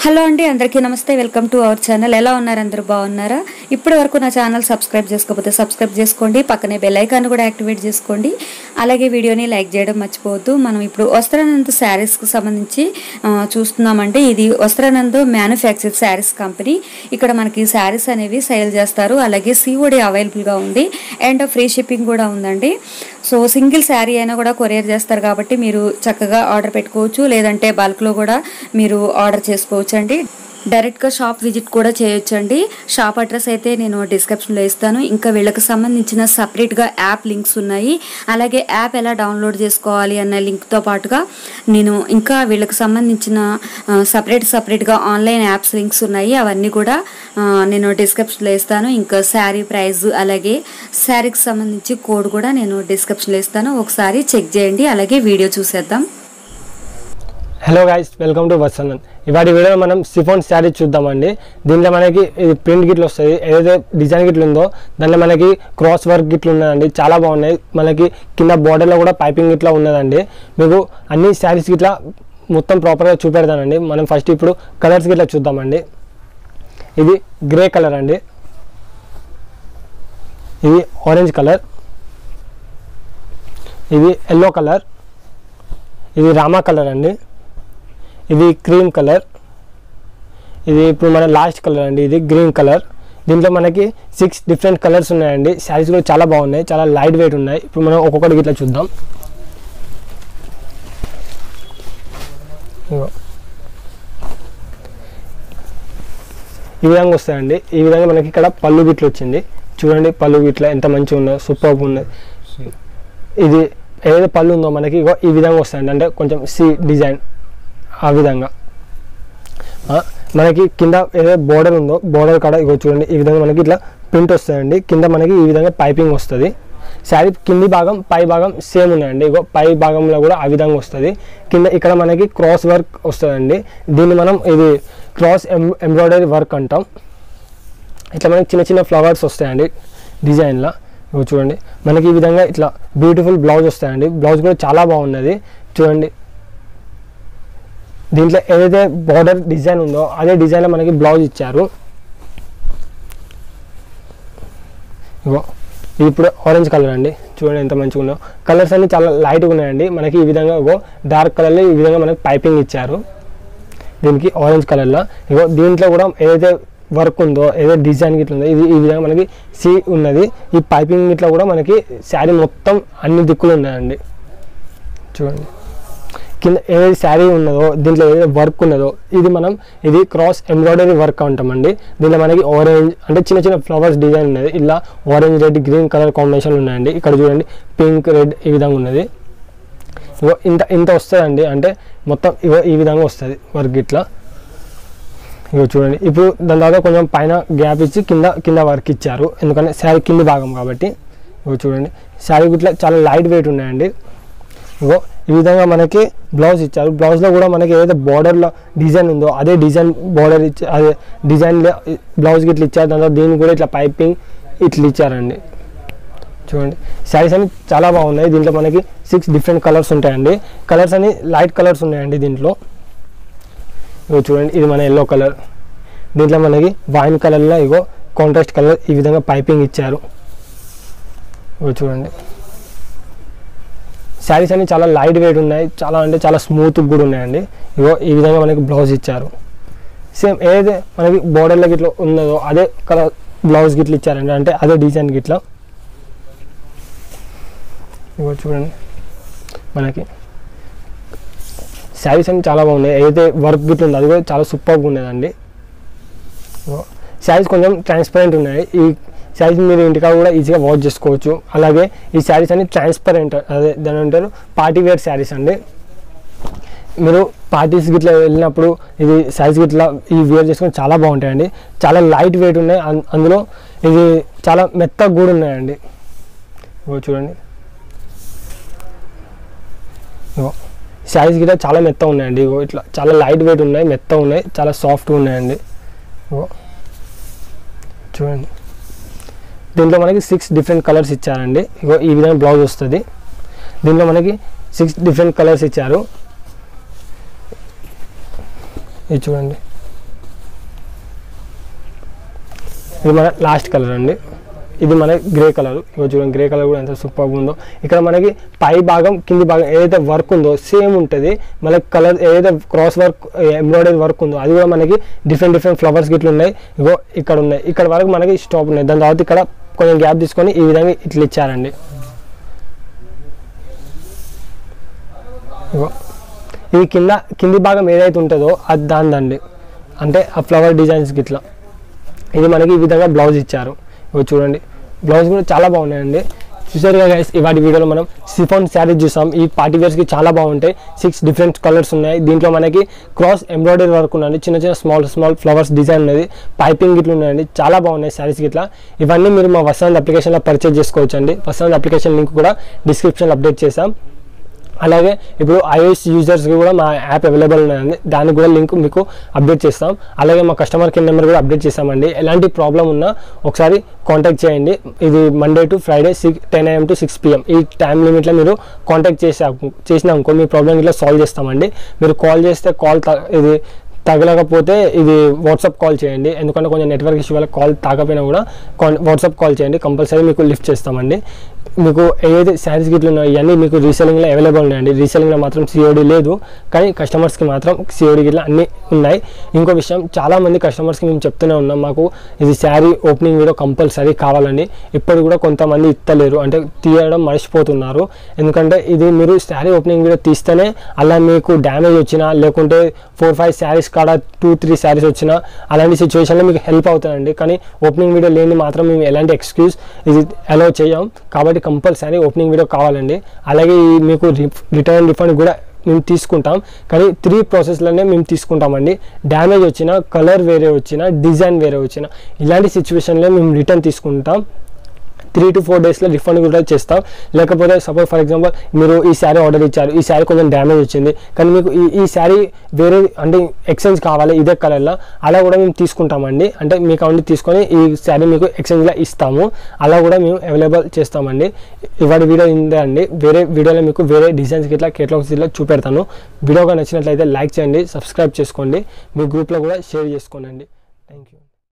Hello అండి అందరికీ నమస్తే వెల్కమ్ టు అవర్ ఛానల్ ఎలా ఉన్నారు అందరూ బాగున్నారా ఇప్పటి వరకు నా ఛానల్ సబ్స్క్రైబ్ చేసుకోకపోతే సబ్స్క్రైబ్ చేసుకోండి పక్కనే బెల్ ఐకాన్ కూడా యాక్టివేట్ చేసుకోండి అలాగే వీడియోని లైక్ చేయడం మర్చిపోవద్దు మనం ఇప్పుడు వస్త్రానంద్ శారీస్కి సంబంధించి ఆ, చూస్తున్నామండి ఇది వస్త్రానంద్ మ్యానుఫ్యాక్చర్ శారీస్ కంపెనీ ఇక్కడ మనకి శారీస్ అనేవి సేల్ చేస్తారు అలాగే సిఓడి అవైలబుల్గా ఉంది అండ్ ఫ్రీ షిప్పింగ్ కూడా ఉందండి సో సింగిల్ శారీ అయినా కూడా కొరియర్ చేస్తారు కాబట్టి మీరు చక్కగా ఆర్డర్ పెట్టుకోవచ్చు లేదంటే బల్క్లో కూడా మీరు ఆర్డర్ చేసుకోవచ్చు అండి డైరెక్ట్గా షాప్ విజిట్ కూడా చేయొచ్చండి షాప్ అడ్రస్ అయితే నేను డిస్క్రిప్షన్లో ఇస్తాను ఇంకా వీళ్ళకి సంబంధించిన సపరేట్గా యాప్ లింక్స్ ఉన్నాయి అలాగే యాప్ ఎలా డౌన్లోడ్ చేసుకోవాలి అన్న లింక్తో పాటుగా నేను ఇంకా వీళ్ళకి సంబంధించిన సపరేట్ సపరేట్గా ఆన్లైన్ యాప్స్ లింక్స్ ఉన్నాయి అవన్నీ కూడా ఆ, నేను డిస్క్రిప్షన్లో ఇస్తాను ఇంకా శారీ ప్రైస్ అలాగే శారీకి సంబంధించి కోడ్ కూడా నేను డిస్క్రిప్షన్లో ఇస్తాను ఒకసారి చెక్ చేయండి అలాగే వీడియో చూసేద్దాం hello guys welcome to Vasanthan ఇవాటి వీడియోలో మనం సిఫోన్ శారీ చూద్దామండి దీంట్లో మనకి ఇది ప్రింట్ గిట్లు వస్తుంది ఏదైతే డిజైన్ గిట్లు ఉందో దాంట్లో మనకి క్రాస్ వర్క్ గిట్లు ఉన్నదండి చాలా బాగున్నాయి మనకి కింద బార్డర్లో కూడా పైపింగ్ గిట్లా ఉన్నదండి మీకు అన్ని శారీస్ గిట్లా మొత్తం ప్రాపర్గా చూపెడతానండి మనం ఫస్ట్ ఇప్పుడు కలర్స్ గిట్లా చూద్దామండి ఇది గ్రే కలర్ అండి ఇది ఆరెంజ్ కలర్ ఇది ఎల్లో కలర్ ఇది రామా కలర్ అండి ఇది క్రీమ్ కలర్ ఇది ఇప్పుడు మన లాస్ట్ కలర్ అండి ఇది గ్రీన్ కలర్ దీంట్లో మనకి సిక్స్ డిఫరెంట్ కలర్స్ ఉన్నాయండి శారీస్ కూడా చాలా బాగున్నాయి చాలా లైట్ వెయిట్ ఉన్నాయి ఇప్పుడు మనం ఒక్కొక్కటి ఇట్లా చూద్దాం ఇగో. ఈ విధంగా వస్తాయండి ఈ విధంగా మనకి ఇక్కడ పళ్ళు గిట్లు వచ్చింది చూడండి పళ్ళు గిట్ల ఎంత మంచిగా ఉన్నదో సూపర్ ఉన్నది ఇది ఏదైతే పళ్ళు ఉందో మనకి ఇగో ఈ విధంగా వస్తాయండి అంటే కొంచెం సి డిజైన్ ఆ విధంగా ఆ, మనకి కింద ఏదైతే బోర్డర్ ఉందో బోర్డర్ కాడ ఇగో చూడండి ఈ విధంగా మనకి ఇట్లా ప్రింట్ వస్తాయండి కింద మనకి ఈ విధంగా పైపింగ్ వస్తుంది శారీ కింది భాగం పై భాగం సేమ్ ఉన్నాయండి ఇగో పై భాగంలో కూడా ఆ విధంగా వస్తుంది కింద ఇక్కడ మనకి క్రాస్ వర్క్ వస్తుందండి దీన్ని మనం ఇది క్రాస్ ఎం ఎంబ్రాయిడరీ వర్క్ అంటాం ఇట్లా మనకి చిన్న చిన్న ఫ్లవర్స్ వస్తాయండి డిజైన్లో ఇవి చూడండి మనకి ఈ విధంగా ఇట్లా బ్యూటిఫుల్ బ్లౌజ్ వస్తాయండి బ్లౌజ్ కూడా చాలా బాగున్నది చూడండి దీంట్లో ఏదైతే బార్డర్ డిజైన్ ఉందో అదే డిజైన్లో మనకి బ్లౌజ్ ఇచ్చారు ఇగో ఇది ఇప్పుడు ఆరెంజ్ కలర్ అండి చూడండి ఎంత మంచిగా ఉందో కలర్స్ అన్ని చాలా లైట్గా ఉన్నాయండి మనకి ఈ విధంగా ఇగో డార్క్ కలర్లో ఈ విధంగా మనకి పైపింగ్ ఇచ్చారు దీనికి ఆరెంజ్ కలర్లో ఇగో దీంట్లో కూడా ఏదైతే వర్క్ ఉందో ఏదైతే డిజైన్ గిట్ల ఉందో ఇది ఈ విధంగా మనకి సి ఉన్నది ఈ పైపింగ్ ఇట్లా కూడా మనకి శారీ మొత్తం అన్ని దిక్కులు ఉన్నాయండి చూడండి కింద ఏదైతే శారీ ఉన్నదో దీంట్లో ఏదైతే వర్క్ ఉన్నదో ఇది మనం ఇది క్రాస్ ఎంబ్రాయిడరీ వర్క్ అంటామండి దీంట్లో మనకి ఆరెంజ్ అంటే చిన్న చిన్న ఫ్లవర్స్ డిజైన్ ఉన్నది ఇలా orange red green colour combination ఉన్నాయండి ఇక్కడ చూడండి పింక్ రెడ్ ఈ విధంగా ఉన్నది ఇగో ఇంత ఇంత వస్తుందండి అంటే మొత్తం ఇగో ఈ విధంగా వస్తుంది వర్క్ ఇట్లా ఇగో చూడండి ఇప్పుడు దాని తర్వాత కొంచెం పైన గ్యాప్ ఇచ్చి కింద కింద వర్క్ ఇచ్చారు ఎందుకంటే శారీ కింది భాగం కాబట్టి ఇగో చూడండి శారీ ఇట్లా చాలా లైట్ వెయిట్ ఉన్నాయండి ఇగో ఈ విధంగా మనకి బ్లౌజ్ ఇచ్చారు బ్లౌజ్లో కూడా మనకి ఏదైతే బార్డర్లో డిజైన్ ఉందో అదే డిజైన్ బార్డర్ ఇచ్చి అదే డిజైన్ బ్లౌజ్ ఇట్లా ఇచ్చారు దాని తర్వాత దీనికి కూడా ఇట్లా పైపింగ్ ఇట్లా ఇచ్చారండి చూడండి శారీస్ అన్ని చాలా బాగున్నాయి దీంట్లో మనకి సిక్స్ డిఫరెంట్ కలర్స్ ఉంటాయండి కలర్స్ అన్ని లైట్ కలర్స్ ఉన్నాయండి దీంట్లో ఇగో చూడండి ఇది మన ఎల్లో కలర్ దీంట్లో మనకి వైన్ కలర్లో ఇగో కాంట్రాస్ట్ కలర్ ఈ విధంగా పైపింగ్ ఇచ్చారు ఇగో చూడండి శారీస్ అన్ని చాలా లైట్ వెయిట్ ఉన్నాయి చాలా అంటే చాలా స్మూత్ కూడా ఉన్నాయండి ఇగో ఈ విధంగా మనకి బ్లౌజ్ ఇచ్చారు సేమ్ ఏదైతే మనకి బోర్డర్లో గిట్లా ఉన్నదో అదే కలర్ బ్లౌజ్ గిట్ల ఇచ్చారండి అంటే అదే డిజైన్ గిట్లా ఇగో చూడండి మనకి శారీస్ అన్ని చాలా బాగున్నాయి ఏదైతే వర్క్ గిట్ ఉందో అది కూడా చాలా సూపర్గా ఉన్నదండి శారీస్ కొంచెం ట్రాన్స్పరెంట్ ఉన్నాయి ఈ శారీస్ మీరు ఇంటికాడ కూడా ఈజీగా వాష్ చేసుకోవచ్చు అలాగే ఈ శారీస్ అన్ని ట్రాన్స్పరెంట్ అదే దాని అంటారు పార్టీ వేర్ శారీస్ అండి మీరు పార్టీస్ గిట్లా వెళ్ళినప్పుడు ఇది సైజ్ గిట్లా ఈ వేర్ చేసుకొని చాలా బాగుంటాయండి చాలా లైట్ వెయిట్ ఉన్నాయి అన్- అందులో ఇది చాలా మెత్తగా కూడా ఉన్నాయండి ఇగో చూడండి ఇగో శారీస్ గిట్లా చాలా మెత్తగా ఉన్నాయండి ఇగో ఇట్లా చాలా లైట్ వెయిట్ ఉన్నాయి మెత్తగా ఉన్నాయి చాలా సాఫ్ట్గా ఉన్నాయండి ఇగో చూడండి దీంట్లో మనకి సిక్స్ డిఫరెంట్ కలర్స్ ఇచ్చారండి ఇగో ఈ విధంగా బ్లౌజ్ వస్తుంది దీంట్లో మనకి సిక్స్ డిఫరెంట్ కలర్స్ ఇచ్చారు ఇది చూడండి ఇది మన లాస్ట్ కలర్ అండి ఇది మన గ్రే కలర్ ఇగో చూడండి గ్రే కలర్ కూడా ఎంత సూపర్ ఉందో ఇక్కడ మనకి పై భాగం కింది భాగం ఏదైతే వర్క్ ఉందో సేమ్ ఉంటుంది మనకి కలర్ ఏదైతే క్రాస్ వర్క్ ఎంబ్రాయిడరీ వర్క్ ఉందో అది కూడా మనకి డిఫరెంట్ డిఫరెంట్ ఫ్లవర్స్ గిట్లు ఉన్నాయి ఇగో ఇక్కడ ఉన్నాయి ఇక్కడ వరకు మనకి స్టాప్ ఉన్నాయి దాని తర్వాత ఇక్కడ కొంచెం గ్యాప్ తీసుకొని ఈ విధంగా ఇట్లా ఇచ్చారండి ఇగో ఇది కింద కింది భాగం ఏదైతే ఉంటుందో అది దానిదండి అంటే ఆ ఫ్లవర్ డిజైన్స్ గిట్లా ఇది మనకి ఈ విధంగా బ్లౌజ్ ఇచ్చారు ఇవి చూడండి బ్లౌజ్ కూడా చాలా బాగున్నాయండి చూసారుగా గైస్ ఇవాటి వీడియోలో మనం సిఫాన్ శారీస్ చూసాం ఈ పార్టీ వేర్స్కి చాలా బాగుంటాయి సిక్స్ డిఫరెంట్ కలర్స్ ఉన్నాయి దీంట్లో మనకి క్రాస్ ఎంబ్రాయిడరీ వర్క్ ఉందండి చిన్న చిన్న స్మాల్ స్మాల్ ఫ్లవర్స్ డిజైన్ ఉన్నది పైపింగ్ గిట్ల ఉన్నాయండి చాలా బాగున్నాయి శారీస్ గిట్లా ఇవన్నీ మీరు మా వసంత్ అప్లికేషన్లో పర్చేజ్ చేసుకోవచ్చు అండి వసంత్ అప్లికేషన్ లింక్ కూడా డిస్క్రిప్షన్లో అప్డేట్ చేసాం అలాగే ఇప్పుడు ఐఓఎస్ యూజర్స్కి కూడా మా యాప్ అవైలబుల్ ఉన్నదండి దానికి కూడా లింక్ మీకు అప్డేట్ చేస్తాం అలాగే మా కస్టమర్ కేర్ నెంబర్ కూడా అప్డేట్ చేస్తామండి ఎలాంటి ప్రాబ్లం ఉన్నా ఒకసారి కాంటాక్ట్ చేయండి ఇది Monday to Friday six ten AM to six PM ఈ టైం లిమిట్లో మీరు కాంటాక్ట్ చేసా చేసిన అనుకో మీ ప్రాబ్లం ఇట్లా సాల్వ్ చేస్తామండి మీరు కాల్ చేస్తే కాల్ ఇది తగలకపోతే ఇది వాట్సాప్ కాల్ చేయండి ఎందుకంటే కొంచెం నెట్వర్క్ ఇష్యూ వల్ల కాల్ తాగపోయినా కూడా వాట్సాప్ కాల్ చేయండి కంపల్సరీ మీకు లిఫ్ట్ చేస్తామండి మీకు ఏదైతే శారీస్ గిట్లు ఉన్నాయో ఇవన్నీ మీకు రీసెలింగ్లో అవైలబుల్ ఉన్నాయండి రీసెలింగ్లో మాత్రం సిఓడి లేదు కానీ కస్టమర్స్కి మాత్రం సిఓడి గిట్ల అన్నీ ఉన్నాయి ఇంకో విషయం చాలామంది కస్టమర్స్కి మేము చెప్తూనే ఉన్నాం మాకు ఇది శారీ ఓపెనింగ్ వీడియో కంపల్సరీ కావాలండి ఇప్పుడు కూడా కొంతమంది ఇస్తలేరు అంటే తీయడం మర్చిపోతున్నారు ఎందుకంటే ఇది మీరు శారీ ఓపెనింగ్ వీడియో తీస్తేనే అలా మీకు డ్యామేజ్ వచ్చినా లేకుంటే ఫోర్ ఫైవ్ శారీస్ కాడ టూ త్రీ శారీస్ వచ్చినా అలాంటి సిచ్యువేషన్లో మీకు హెల్ప్ అవుతుందండి కానీ ఓపెనింగ్ వీడియో లేని మాత్రం మేము ఎలాంటి ఎక్స్క్యూజ్ ఇది అలౌ చేయం కాబట్టి కంపల్సరీ ఓపెనింగ్ వీడియో కావాలండి అలాగే ఈ మీకు రిటర్న్ రిఫండ్ కూడా మేము తీసుకుంటాం కానీ త్రీ ప్రాసెస్లోనే మేము తీసుకుంటామండి డ్యామేజ్ వచ్చినా కలర్ వేరే వచ్చినా డిజైన్ వేరే వచ్చినా ఇలాంటి సిచ్యువేషన్లో మేము రిటర్న్ తీసుకుంటాం త్రీ టు ఫోర్ డేస్లో రిఫండ్ కూడా చేస్తాం లేకపోతే సపోజ్ ఫర్ ఎగ్జాంపుల్ మీరు ఈ శారీ ఆర్డర్ ఇచ్చారు ఈ శారీ కొంచెం డ్యామేజ్ వచ్చింది కానీ మీకు ఈ ఈ శారీ వేరే అంటే ఎక్స్చేంజ్ కావాలి ఇదే కలర్లో అలా కూడా మేము తీసుకుంటామండి అంటే మీకు అవన్నీ తీసుకొని ఈ శారీ మీకు ఎక్స్చేంజ్లో ఇస్తాము అలా కూడా మేము అవైలబుల్ చేస్తామండి ఇవాటి వీడియో ఇందే అండి వేరే వీడియోలో మీకు వేరే డిజైన్స్ ఇట్లా కేటలాగ్స్ ఇట్లా చూపెడతాను వీడియోగా నచ్చినట్లయితే లైక్ చేయండి సబ్స్క్రైబ్ చేసుకోండి మీ గ్రూప్లో కూడా షేర్ చేసుకోండి థ్యాంక్ యూ